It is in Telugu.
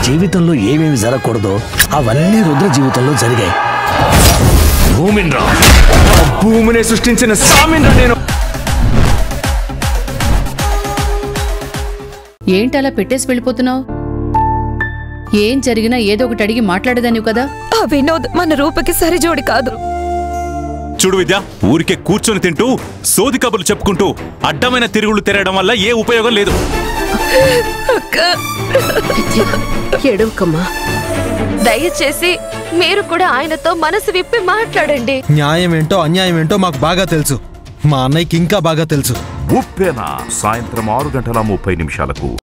జీవితంలో ఏమేమి జరగకూడదో అవన్నీ రుద్ర జీవితంలో జరిగాయి భూమిని రా ఆ భూమిని సృష్టించిన సామిని నేను ఏంటి అలా పెట్టేసి వెళ్ళిపోతున్నావు ఏం జరిగినా ఏదో ఒకటి అడిగి మాట్లాడేదానివి కదా ఆ వినోద్ మన రూపకి సరిజోడి కాదు చూడు విద్య ఊరికే కూర్చొని తింటూ సోది కబుర్లు చెప్పుకుంటూ అడ్డమైన తిరుగుళ్ళు తిరగడం వల్ల ఏ ఉపయోగం లేదు ఎడవకమ్మా దయచేసి మీరు కూడా ఆయనతో మనసు విప్పి మాట్లాడండి న్యాయం ఏంటో అన్యాయం ఏంటో మాకు బాగా తెలుసు మా అన్నయ్యకి ఇంకా బాగా తెలుసు ఉప్పెన సాయంత్రం ఆరు గంటల ముప్పై నిమిషాలకు